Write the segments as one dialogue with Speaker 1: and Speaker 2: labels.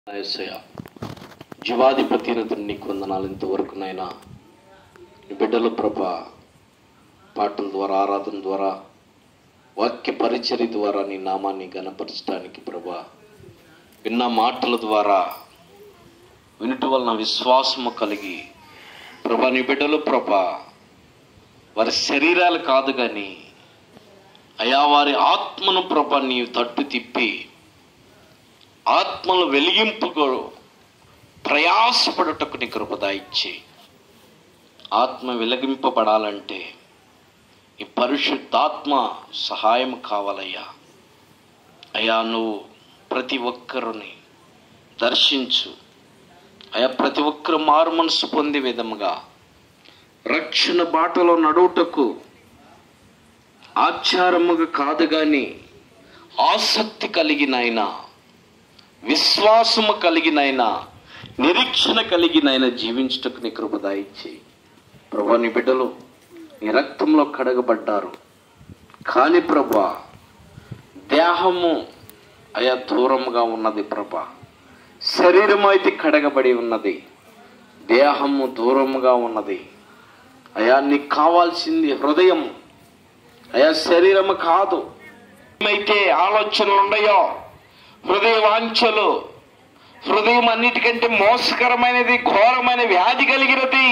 Speaker 1: యేసయ్య జీవాధిపతినతుడు నీకు వందనాలు ఇంతవరకు నాయన నీ బిడ్డలు ప్రభ పాటల ద్వారా ఆరాధన ద్వారా వాక్య పరిచర్య ద్వారా నీ నామాన్ని గణపరచడానికి ప్రభా విన్న మాటల ద్వారా వినుట వలన విశ్వాసము కలిగి ప్రభా నీ బిడ్డలు ప్రభా వారి శరీరాలు కాదు కానీ అయా వారి ఆత్మను ప్రభా నీవు తట్టు తిప్పి ఆత్మలు వెలిగింపుకు ప్రయాసపడుటకు నీ కృపద ఇచ్చి ఆత్మ వెలిగింపబడాలంటే ఈ పరిశుద్ధాత్మ సహాయం కావాలయ్యా అయ్యా నువ్వు ప్రతి ఒక్కరిని దర్శించు అయా ప్రతి ఒక్కరు మారు మనసు పొందే విధముగా రక్షణ బాటలో నడువుటకు ఆచారముగా కాదు కానీ ఆసక్తి కలిగినైనా విశ్వాసము కలిగినైనా నిరీక్షణ కలిగినైనా జీవించుటకు నీ కృప దాయిచ్చి ప్రభా నీ బిడ్డలు నీ రక్తంలో కడగబడ్డారు కానీ ప్రభా దేహము అయా దూరముగా ఉన్నది ప్రభా శరీరం అయితే కడగబడి ఉన్నది దేహము దూరముగా ఉన్నది అయా నీకు కావాల్సింది హృదయం అయా శరీరము కాదు అయితే ఆలోచనలు ఉన్నాయో హృదయ వాంఛలు హృదయం అన్నిటికంటే మోసకరమైనది ఘోరమైన వ్యాధి కలిగినది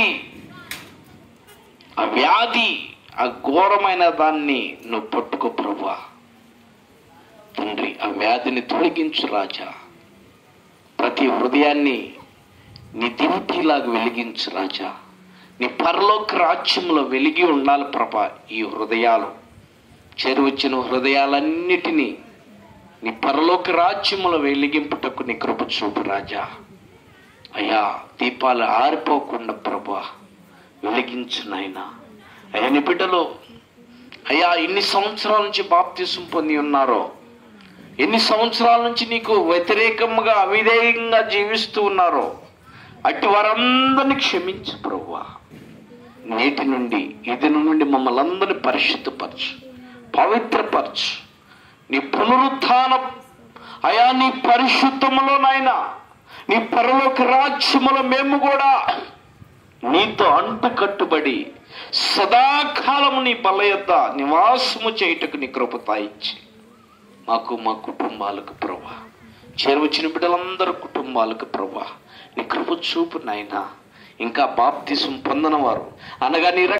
Speaker 1: ఆ వ్యాధి ఆ ఘోరమైన దాన్ని నువ్వు పట్టుకో ప్రభా తండ్రి ఆ వ్యాధిని తొలగించు రాజా ప్రతి హృదయాన్ని నీ దింటిలాగా వెలిగించు రాజా నీ పరలోక రాజ్యంలో వెలిగి ఉండాలి ప్రభా ఈ హృదయాలు చెరువచ్చిన హృదయాలన్నిటినీ నీ పరలోక రాజ్యములో వెలిగింపుటకు నీ కృప చూపు రాజా అయ్యా దీపాలు ఆరిపోకుండా ప్రభా వెలిగించు నాయనా అయ్యా నీ బిడ్డలు అయ్యా ఎన్ని సంవత్సరాల నుంచి బాప్తిసం పొంది ఉన్నారో ఎన్ని సంవత్సరాల నుంచి నీకు వ్యతిరేకంగా అవిధేయంగా జీవిస్తూ ఉన్నారో అట్టి వారందరినీ క్షమించు ప్రభువా నేటి నుండి ఇది నుండి మమ్మల్ని అందరినీ పరిశుద్ధపరచు పవిత్రపరచు నీ పునరుత్థాన అయా నీ పరిశుద్ధములో నాయన నీ పరలోక రాజ్యములో మేము కూడా నీతో అంటు కట్టుబడి సదాకాలము నీ బల యొద్ద నివాసము చేయుటకు నీ కృపత ఇచ్చి మాకు మా కుటుంబాలకు ప్రభా చేరువచ్చిన బిడ్డలందరూ కుటుంబాలకు ప్రభా నీ కృప చూపు నాయన ఇంకా బాప్తిసం పొందనవారు అనగా నీ